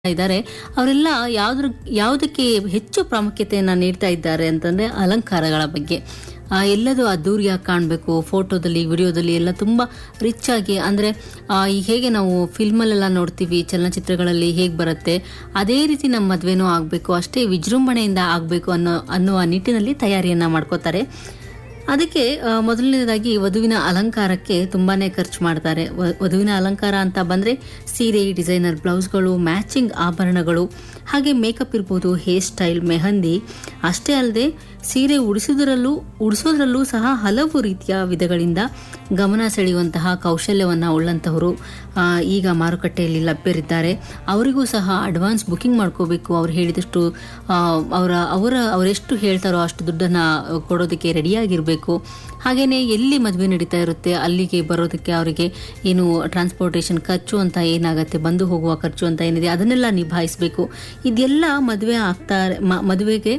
ಇದ್ದಾರೆ ಅವರೆಲ್ಲ ಯಾವ್ದ್ರ ಯಾವುದಕ್ಕೆ ಹೆಚ್ಚು ಪ್ರಾಮುಖ್ಯತೆಯನ್ನ ನೀಡ್ತಾ ಇದ್ದಾರೆ ಅಂತಂದ್ರೆ ಅಲಂಕಾರಗಳ ಬಗ್ಗೆ ಆ, ಎಲ್ಲದೂ ಅದ್ದೂರಿಯಾಗಿ ಕಾಣಬೇಕು ಫೋಟೋದಲ್ಲಿ ವಿಡಿಯೋದಲ್ಲಿ ಎಲ್ಲ ತುಂಬ ರಿಚ್ ಆಗಿ ಅಂದರೆ ಈ ಹೇಗೆ ನಾವು ಫಿಲ್ಮಲ್ಲೆಲ್ಲ ನೋಡ್ತೀವಿ ಚಲನಚಿತ್ರಗಳಲ್ಲಿ ಹೇಗೆ ಬರುತ್ತೆ ಅದೇ ರೀತಿ ನಮ್ಮ ಮದುವೆನೂ ಆಗಬೇಕು ಅಷ್ಟೇ ವಿಜೃಂಭಣೆಯಿಂದ ಆಗಬೇಕು ಅನ್ನೋ ಅನ್ನುವ ನಿಟ್ಟಿನಲ್ಲಿ ತಯಾರಿಯನ್ನು ಮಾಡ್ಕೋತಾರೆ ಅದಕ್ಕೆ ಆ, ಮೊದಲನೇದಾಗಿ ವಧುವಿನ ಅಲಂಕಾರಕ್ಕೆ ತುಂಬಾನೇ ಖರ್ಚು ಮಾಡ್ತಾರೆ ವ- ವಧುವಿನ ಅಲಂಕಾರ ಅಂತ ಬಂದ್ರೆ ಸೀರೆ ಡಿಸೈನರ್ ಬ್ಲೌಸ್ಗಳು ಮ್ಯಾಚಿಂಗ್ ಆಭರಣಗಳು ಹಾಗೆ ಮೇಕಪ್ ಇರ್ಬೋದು ಹೇರ್ ಸ್ಟೈಲ್ ಮೆಹಂದಿ ಅಷ್ಟೇ ಅಲ್ಲದೆ ಸೀರೆ ಉಡಿಸೋದ್ರಲ್ಲೂ ಉಡಿಸೋದ್ರಲ್ಲೂ ಸಹ ಹಲವು ರೀತಿಯ ವಿಧಗಳಿಂದ ಗಮನ ಸೆಳೆಯುವಂತಹ ಕೌಶಲ್ಯವನ್ನು ಉಳ್ಳಂತಹವರು ಆ, ಈಗ ಮಾರುಕಟ್ಟೆಯಲ್ಲಿ ಲಭ್ಯರಿದ್ದಾರೆ ಅವರಿಗೂ ಸಹ ಅಡ್ವಾನ್ಸ್ ಬುಕಿಂಗ್ ಮಾಡ್ಕೋಬೇಕು ಅವ್ರು ಹೇಳಿದಷ್ಟು ಆ, ಅವರ ಅವರ ಅವರೆಷ್ಟು ಹೇಳ್ತಾರೋ ಅಷ್ಟು ದುಡ್ಡನ್ನು ಕೊಡೋದಕ್ಕೆ ರೆಡಿಯಾಗಿರಬೇಕು ಹಾಗೆಯೇ ಎಲ್ಲಿ ಮದುವೆ ನಡೀತಾ ಇರುತ್ತೆ ಅಲ್ಲಿಗೆ ಬರೋದಕ್ಕೆ ಅವರಿಗೆ ಏನು ಟ್ರಾನ್ಸ್ಪೋರ್ಟೇಷನ್ ಖರ್ಚು ಅಂತ ಏನಾಗುತ್ತೆ ಬಂದು ಹೋಗುವ ಖರ್ಚು ಅಂತ ಏನಿದೆ ಅದನ್ನೆಲ್ಲ ನಿಭಾಯಿಸಬೇಕು ಇದೆಲ್ಲ ಮದುವೆ ಆಗ್ತಾ ಮ- ಮದುವೆಗೆ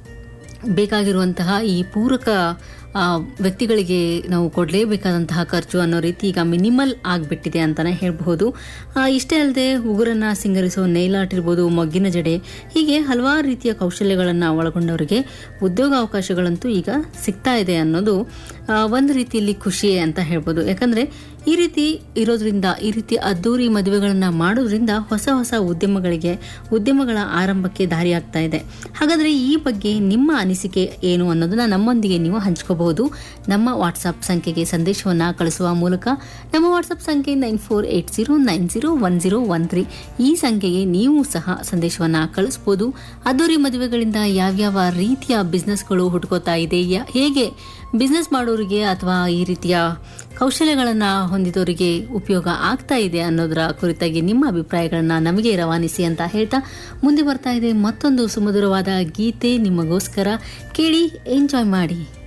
ಬೇಕಾಗಿರುವಂತಹ ಈ ಪೂರಕ ಆ, ವ್ಯಕ್ತಿಗಳಿಗೆ ನಾವು ಕೊಡಲೇಬೇಕಾದಂತಹ ಖರ್ಚು ಅನ್ನೋ ರೀತಿ ಈಗ ಮಿನಿಮಲ್ ಆಗಿಬಿಟ್ಟಿದೆ ಅಂತಲೇ ಹೇಳಬಹುದು ಆ, ಇಷ್ಟೇ ಅಲ್ಲದೆ ಉಗುರನ್ನ ಸಿಂಗರಿಸೋ ನೇಲ್ ಆರ್ಟ್ ಇರ್ಬೋದು ಮೊಗ್ಗಿನ ಜಡೆ ಹೀಗೆ ಹಲವಾರು ರೀತಿಯ ಕೌಶಲ್ಯಗಳನ್ನು ಒಳಗೊಂಡವರಿಗೆ ಉದ್ಯೋಗ ಅವಕಾಶಗಳಂತೂ ಈಗ ಸಿಗ್ತಾ ಇದೆ ಅನ್ನೋದು ಆ, ಒಂದು ರೀತಿಯಲ್ಲಿ ಖುಷಿಯೇ ಅಂತ ಹೇಳ್ಬೋದು ಯಾಕಂದ್ರೆ ಈ ರೀತಿ ಇರೋದ್ರಿಂದ ಈ ರೀತಿ ಅದ್ದೂರಿ ಮದುವೆಗಳನ್ನು ಮಾಡೋದ್ರಿಂದ ಹೊಸ ಹೊಸ ಉದ್ಯಮಗಳಿಗೆ ಉದ್ಯಮಗಳ ಆರಂಭಕ್ಕೆ ದಾರಿಯಾಗ್ತಾ ಇದೆ ಹಾಗಾದ್ರೆ ಈ ಬಗ್ಗೆ ನಿಮ್ಮ ಅನಿಸಿಕೆ ಏನು ಅನ್ನೋದನ್ನ ನಮ್ಮೊಂದಿಗೆ ನೀವು ಹಂಚ್ಕೋಬಹುದು ನಮ್ಮ ವಾಟ್ಸಪ್ ಸಂಖ್ಯೆಗೆ ಸಂದೇಶವನ್ನ ಕಳಿಸುವ ಮೂಲಕ ನಮ್ಮ ವಾಟ್ಸಪ್ ಸಂಖ್ಯೆ nine four eight zero nine zero one zero one three ಈ ಸಂಖ್ಯೆಗೆ ನೀವು ಸಹ ಸಂದೇಶವನ್ನ ಕಳಿಸ್ಬೋದು ಅದ್ದೂರಿ ಮದುವೆಗಳಿಂದ ಯಾವ್ಯಾವ ರೀತಿಯ ಬಿಸ್ನೆಸ್ಗಳು ಹುಟ್ಕೋತಾ ಇದೆ ಯಾ- ಹೇಗೆ ಬಿಸ್ನೆಸ್ ಮಾಡೋರಿಗೆ ಅಥವಾ ಈ ರೀತಿಯ ಕೌಶಲ್ಯಗಳನ್ನು ಹೊಂದಿದವರಿಗೆ ಉಪಯೋಗ ಆಗ್ತಾ ಇದೆ ಅನ್ನೋದರ ಕುರಿತಾಗಿ ನಿಮ್ಮ ಅಭಿಪ್ರಾಯಗಳನ್ನ ನಮಗೆ ರವಾನಿಸಿ ಅಂತ ಹೇಳ್ತಾ ಮುಂದೆ ಬರ್ತಾ ಇದೆ ಮತ್ತೊಂದು ಸುಮಧುರವಾದ ಗೀತೆ ನಿಮಗೋಸ್ಕರ ಕೇಳಿ ಎಂಜಾಯ್ ಮಾಡಿ